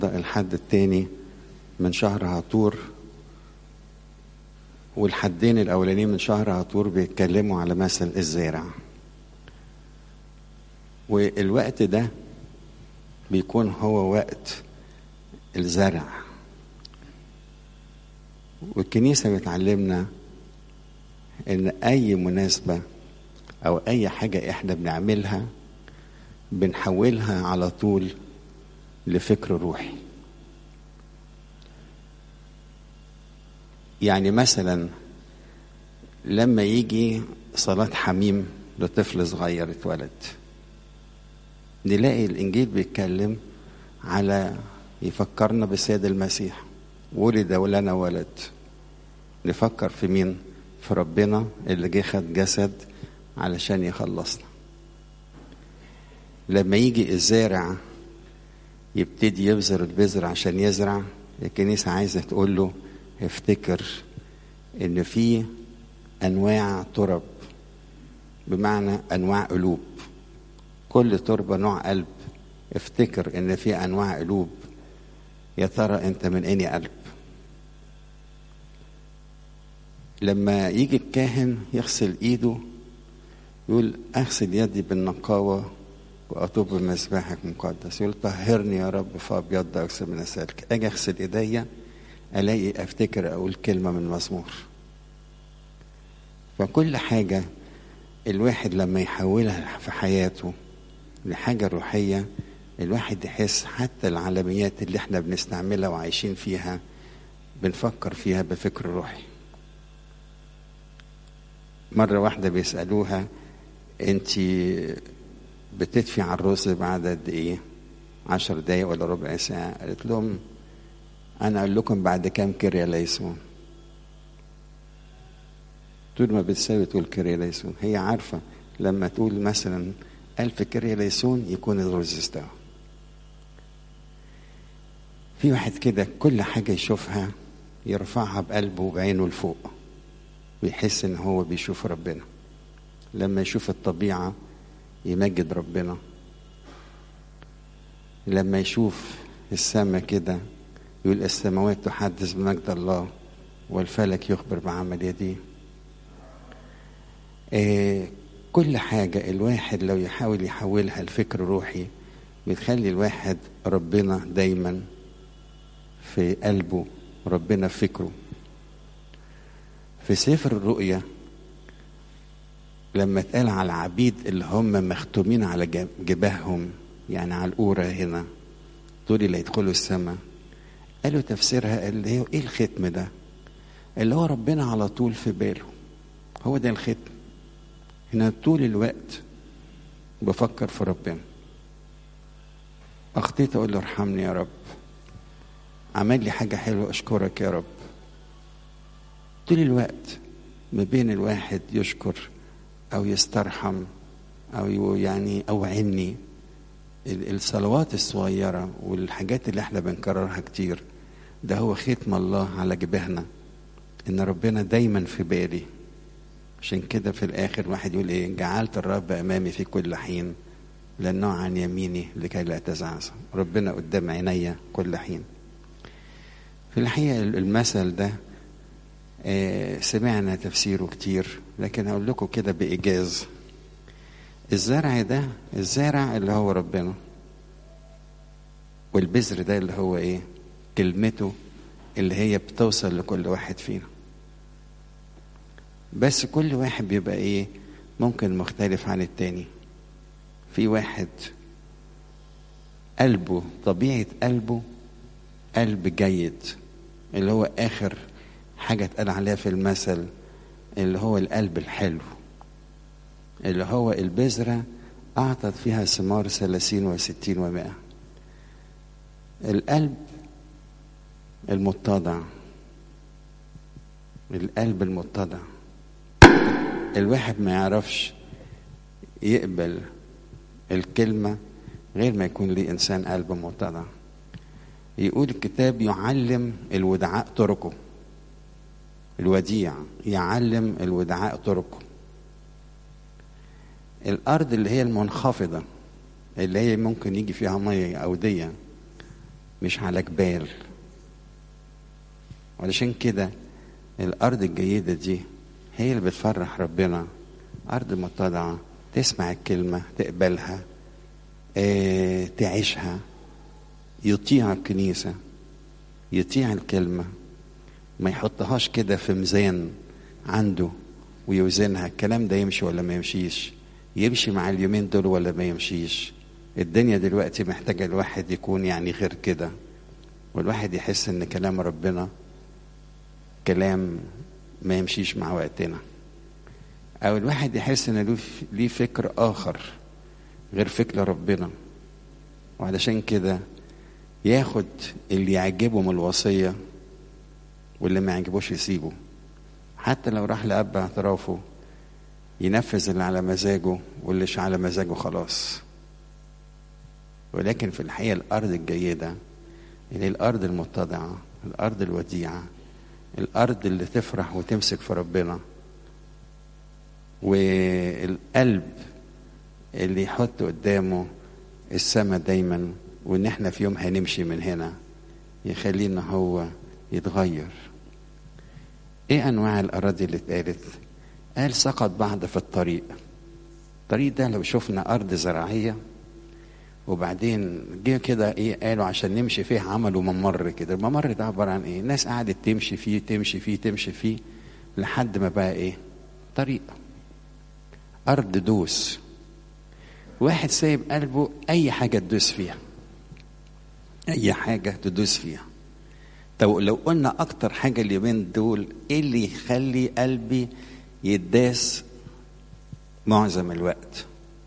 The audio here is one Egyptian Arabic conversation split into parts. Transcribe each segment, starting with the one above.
الحد التاني من شهر هطور والحدين الأولانيين من شهر هطور بيتكلموا على مثل الزارع والوقت ده بيكون هو وقت الزرع والكنيسة بتعلمنا إن أي مناسبة أو أي حاجة إحنا بنعملها بنحولها على طول لفكر روحي يعني مثلا لما يجي صلاة حميم لطفل صغير اتولد نلاقي الإنجيل بيتكلم على يفكرنا بالسيد المسيح ولد ولنا ولد نفكر في مين في ربنا اللي جه خد جسد علشان يخلصنا لما يجي الزارع يبتدي يبذر البذر عشان يزرع الكنيسة عايزة تقول له افتكر ان في انواع ترب بمعنى انواع قلوب كل تربة نوع قلب افتكر ان في انواع قلوب يا ترى انت من اني قلب لما يجي الكاهن يغسل ايده يقول اغسل يدي بالنقاوة واطوب بمسبحك مقدس يقول طهرني يا رب فابيض اكثر من السلك اجي اغسل ايديا الاقي افتكر اقول كلمه من مزمور فكل حاجه الواحد لما يحولها في حياته لحاجه روحيه الواحد يحس حتى العالميات اللي احنا بنستعملها وعايشين فيها بنفكر فيها بفكر روحي مرة واحدة بيسألوها انت بتدفي على الرز بعد قد ايه عشر دقايق ولا ربع ساعة قالت لهم انا اقول لكم بعد كام كريا ليسون طول ما بتساوي تقول كريا ليسون هي عارفة لما تقول مثلا ألف كريا ليسون يكون الرز استوى في واحد كده كل حاجة يشوفها يرفعها بقلبه وبعينه لفوق ويحس ان هو بيشوف ربنا لما يشوف الطبيعة يمجد ربنا لما يشوف السماء كده يقول السماوات تحدث بمجد الله والفلك يخبر بعمل يديه آه كل حاجة الواحد لو يحاول يحولها لفكر روحي بتخلي الواحد ربنا دايما في قلبه ربنا في فكره في سفر الرؤيا لما اتقال على العبيد اللي هم مختومين على جباههم يعني على القورة هنا دول اللي يدخلوا السماء قالوا تفسيرها اللي هي ايه الختم ده اللي هو ربنا على طول في باله هو ده الختم هنا طول الوقت بفكر في ربنا اخطيت اقول له ارحمني يا رب عمل لي حاجه حلوه اشكرك يا رب طول الوقت ما بين الواحد يشكر او يسترحم او يعني اوعني الصلوات الصغيرة والحاجات اللي احنا بنكررها كتير ده هو ختم الله على جبهنا ان ربنا دايما في بالي عشان كده في الاخر واحد يقول ايه جعلت الرب امامي في كل حين لانه عن يميني لكي لا اتزعزع ربنا قدام عينيا كل حين في الحقيقة المثل ده آه سمعنا تفسيره كتير لكن هقول لكم كده بإيجاز الزرع ده الزارع اللي هو ربنا والبذر ده اللي هو ايه كلمته اللي هي بتوصل لكل واحد فينا بس كل واحد بيبقى ايه ممكن مختلف عن التاني في واحد قلبه طبيعة قلبه قلب جيد اللي هو آخر حاجة اتقال عليها في المثل اللي هو القلب الحلو اللي هو البذرة أعطت فيها ثمار ثلاثين وستين ومائة القلب المتضع القلب المتضع الواحد ما يعرفش يقبل الكلمة غير ما يكون ليه إنسان قلب متضع يقول الكتاب يعلم الودعاء طرقه الوديع يعلم الودعاء طرقه الارض اللي هي المنخفضه اللي هي ممكن يجي فيها ميه اوديه مش على جبال وعلشان كده الأرض الجيدة دي هي اللي بتفرح ربنا أرض متضعة تسمع الكلمة تقبلها اه تعيشها يطيع الكنيسة يطيع الكلمة ما يحطهاش كده في ميزان عنده ويوزنها الكلام ده يمشي ولا ما يمشيش يمشي مع اليومين دول ولا ما يمشيش الدنيا دلوقتي محتاجة الواحد يكون يعني غير كده والواحد يحس ان كلام ربنا كلام ما يمشيش مع وقتنا او الواحد يحس ان له ليه فكر اخر غير فكر ربنا وعلشان كده ياخد اللي يعجبه من الوصيه واللي ما يعجبوش يسيبه حتى لو راح لأب اعترافه ينفذ اللي على مزاجه واللي مش على مزاجه خلاص ولكن في الحقيقة الأرض الجيدة اللي الأرض المتضعة الأرض الوديعة الأرض اللي تفرح وتمسك في ربنا والقلب اللي يحط قدامه السماء دايما وإن احنا في يوم هنمشي من هنا يخلينا هو يتغير ايه انواع الاراضي اللي اتقالت قال سقط بعض في الطريق الطريق ده لو شفنا ارض زراعيه وبعدين جه كده ايه قالوا عشان نمشي فيه عملوا ممر كده الممر ده عباره عن ايه الناس قعدت تمشي فيه تمشي فيه تمشي فيه لحد ما بقى ايه طريق ارض دوس واحد سايب قلبه اي حاجه تدوس فيها اي حاجه تدوس فيها طب لو قلنا اكتر حاجه اليومين دول ايه اللي يخلي قلبي يداس معظم الوقت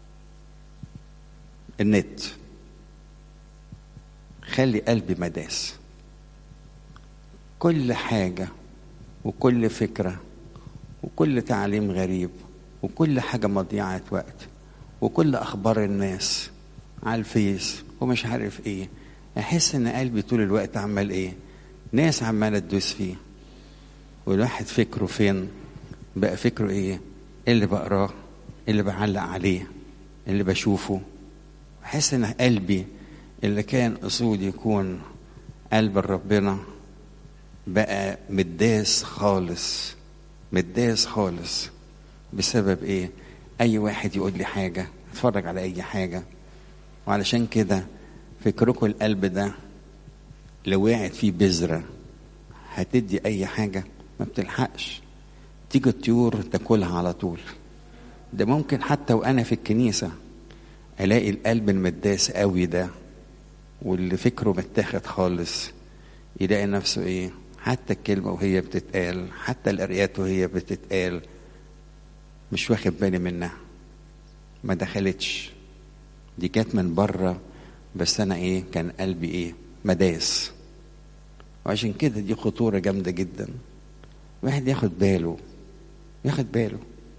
النت خلي قلبي مداس كل حاجة وكل فكرة وكل تعليم غريب وكل حاجة مضيعة وقت وكل أخبار الناس على الفيس ومش عارف إيه أحس إن قلبي طول الوقت عمال إيه ناس عمالة تدوس فيه والواحد فكره فين بقى فكره إيه اللي بقراه اللي بعلق عليه اللي بشوفه احس ان قلبي اللي كان اصول يكون قلب ربنا بقى مداس خالص مداس خالص بسبب ايه اي واحد يقول لي حاجه اتفرج على اي حاجه وعلشان كده فكركم القلب ده لو وقعت فيه بذره هتدي اي حاجه ما بتلحقش تيجي الطيور تاكلها على طول ده ممكن حتى وانا في الكنيسه الاقي القلب المداس قوي ده واللي فكره متاخد خالص يلاقي نفسه ايه حتى الكلمه وهي بتتقال حتى القرايات وهي بتتقال مش واخد بالي منها ما دخلتش دي كانت من بره بس انا ايه كان قلبي ايه مداس وعشان كده دي خطوره جامده جدا واحد ياخد باله ياخد باله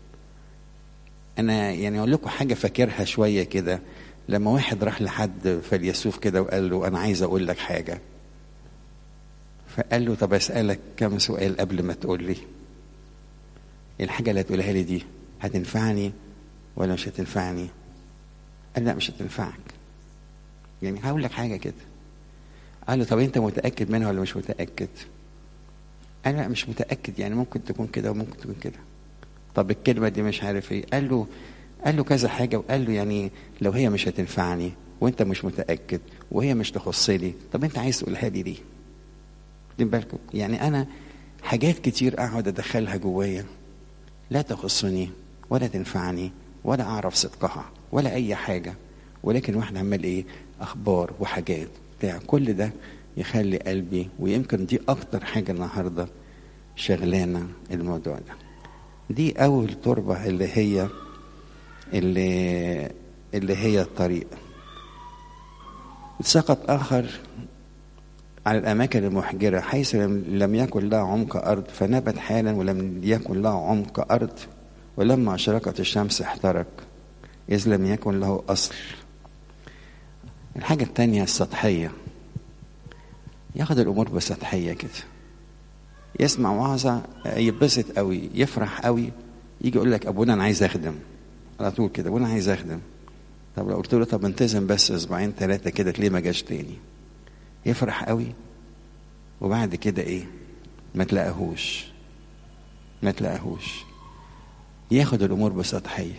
انا يعني اقول لكم حاجه فاكرها شويه كده لما واحد راح لحد فيلسوف كده وقال له انا عايز اقول لك حاجه فقال له طب اسالك كم سؤال قبل ما تقول لي الحاجه اللي هتقولها لي دي هتنفعني ولا مش هتنفعني قال لا مش هتنفعك يعني هقول لك حاجه كده قال له طب انت متاكد منها ولا مش متاكد قال لا مش متاكد يعني ممكن تكون كده وممكن تكون كده طب الكلمه دي مش عارف ايه قال له قال له كذا حاجه وقال له يعني لو هي مش هتنفعني وانت مش متاكد وهي مش تخصني طب انت عايز تقولها لي ليه واخدين بالكم يعني انا حاجات كتير اقعد ادخلها جوايا لا تخصني ولا تنفعني ولا اعرف صدقها ولا اي حاجه ولكن واحد عمال ايه اخبار وحاجات بتاع كل ده يخلي قلبي ويمكن دي اكتر حاجه النهارده شغلانه الموضوع ده دي اول تربه اللي هي اللي اللي هي الطريق سقط اخر على الاماكن المحجره حيث لم يكن لها عمق ارض فنبت حالا ولم يكن لها عمق ارض ولما اشرقت الشمس احترق اذ لم يكن له اصل الحاجه الثانيه السطحيه ياخد الامور بسطحيه كده يسمع وعظه يتبسط قوي يفرح قوي يجي يقول لك ابونا انا عايز اخدم على طول كده ابونا عايز اخدم طب لو قلت له طب انتظم بس اسبوعين ثلاثه كده تلاقيه ما جاش تاني يفرح قوي وبعد كده ايه ما تلاقيهوش ما تلاقيهوش ياخد الامور بسطحيه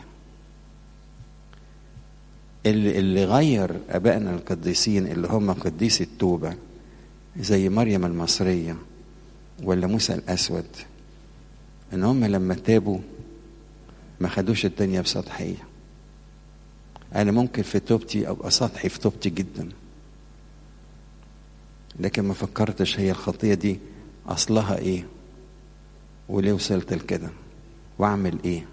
اللي, اللي غير ابائنا القديسين اللي هم قديس التوبه زي مريم المصريه ولا موسى الاسود ان هم لما تابوا ما خدوش الدنيا بسطحيه انا ممكن في توبتي ابقى سطحي في توبتي جدا لكن ما فكرتش هي الخطيه دي اصلها ايه وليه وصلت لكده واعمل ايه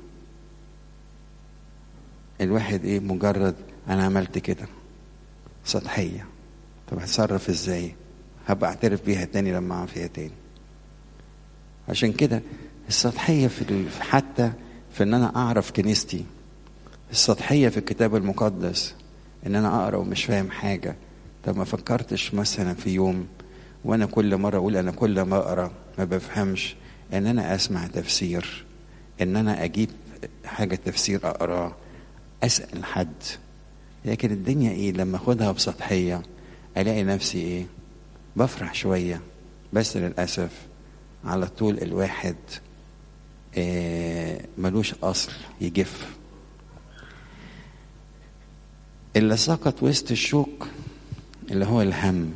الواحد ايه مجرد انا عملت كده سطحيه طب هتصرف ازاي هبقى اعترف بيها تاني لما اعرف فيها تاني عشان كده السطحيه في حتى في ان انا اعرف كنيستي السطحيه في الكتاب المقدس ان انا اقرا ومش فاهم حاجه طب ما فكرتش مثلا في يوم وانا كل مره اقول انا كل ما اقرا ما بفهمش ان انا اسمع تفسير ان انا اجيب حاجه تفسير اقراه اسال حد لكن الدنيا ايه لما اخدها بسطحيه الاقي نفسي ايه بفرح شويه بس للاسف على طول الواحد إيه ملوش اصل يجف اللي سقط وسط الشوك اللي هو الهم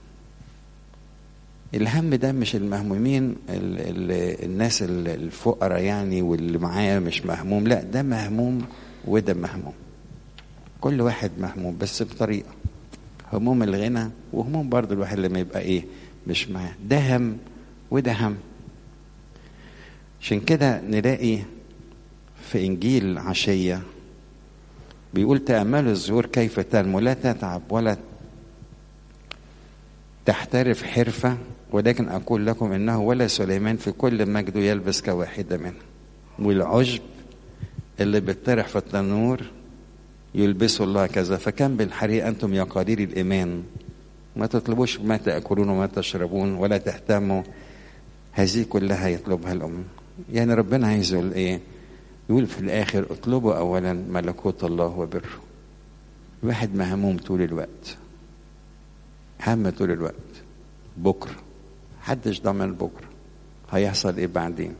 الهم ده مش المهمومين ال ال الناس الفقراء يعني واللي معاه مش مهموم لا ده مهموم وده مهموم كل واحد مهموم بس بطريقه هموم الغنى وهموم برضه الواحد لما يبقى ايه مش معاه ده هم وده هم عشان كده نلاقي في انجيل عشيه بيقول تأملوا الزهور كيف تنمو لا تتعب ولا تحترف حرفة ولكن أقول لكم إنه ولا سليمان في كل مجده يلبس كواحدة منها والعشب اللي بيطرح في التنور يلبسه الله كذا فكم بالحري أنتم يا قليل الإيمان ما تطلبوش ما تأكلون وما تشربون ولا تهتموا هذه كلها يطلبها الأم يعني ربنا عايز يقول إيه يقول في الآخر اطلبوا أولا ملكوت الله وبره الواحد مهموم طول الوقت هم طول الوقت بكرة محدش ضامن بكرة هيحصل ايه بعدين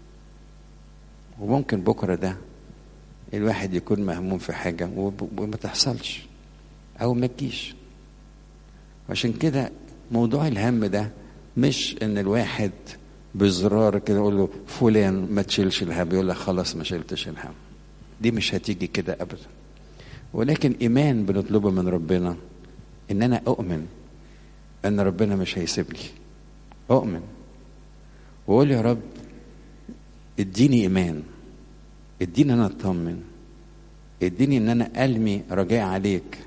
وممكن بكرة ده الواحد يكون مهموم في حاجة وما تحصلش أو ما تجيش عشان كده موضوع الهم ده مش إن الواحد بزرار كده يقول له فلان ما تشيلش الهم يقول لك خلاص ما شلتش الهم دي مش هتيجي كده ابدا ولكن ايمان بنطلبه من ربنا ان انا اؤمن ان ربنا مش هيسيبني اؤمن واقول يا رب اديني ايمان اديني انا اطمن اديني ان انا المي رجاء عليك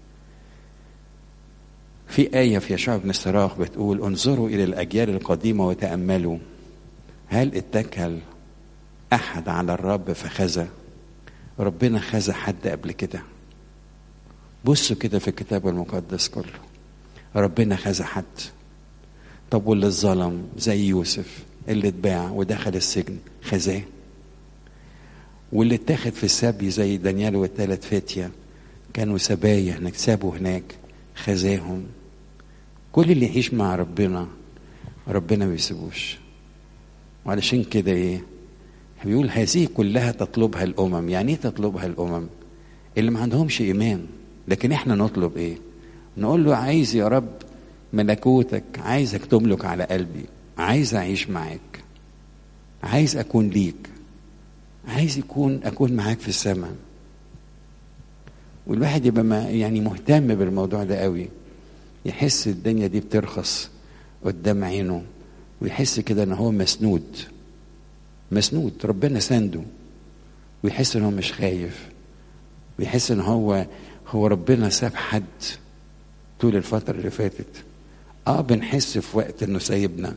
في آية في يشوع بن الصراخ بتقول انظروا إلى الأجيال القديمة وتأملوا هل اتكل أحد على الرب فخزى ربنا خزى حد قبل كده بصوا كده في الكتاب المقدس كله ربنا خزى حد طب واللي اتظلم زي يوسف اللي اتباع ودخل السجن خزاه واللي اتاخد في السبي زي دانيال والثلاث فتية كانوا سبايا هناك سابوا هناك خزاهم كل اللي يعيش مع ربنا ربنا ما بيسيبوش وعلشان كده ايه بيقول هذه كلها تطلبها الامم يعني ايه تطلبها الامم اللي ما عندهمش ايمان لكن احنا نطلب ايه نقول له عايز يا رب ملكوتك عايزك تملك على قلبي عايز اعيش معاك عايز اكون ليك عايز يكون اكون معاك في السماء والواحد يبقى ما يعني مهتم بالموضوع ده قوي يحس الدنيا دي بترخص قدام عينه ويحس كده ان هو مسنود مسنود ربنا سنده ويحس ان هو مش خايف ويحس ان هو هو ربنا ساب حد طول الفترة اللي فاتت اه بنحس في وقت انه سايبنا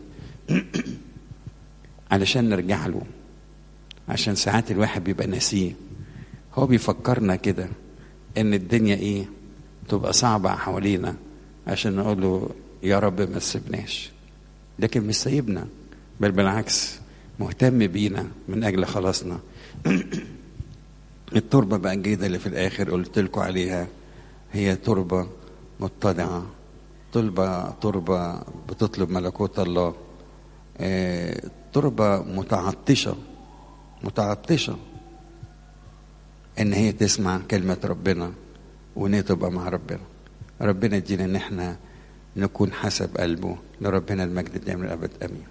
علشان نرجع له عشان ساعات الواحد بيبقى ناسيه هو بيفكرنا كده ان الدنيا ايه تبقى صعبة حوالينا عشان نقول له يا رب ما تسيبناش لكن مش سايبنا بل بالعكس مهتم بينا من اجل خلاصنا التربة بقى الجيدة اللي في الاخر قلت لكم عليها هي تربة متضعة تربة تربة بتطلب ملكوت الله آه، تربة متعطشة متعطشة ان هي تسمع كلمة ربنا وان هي تبقى مع ربنا ربنا يدينا ان احنا نكون حسب قلبه لربنا المجد دائما الابد امين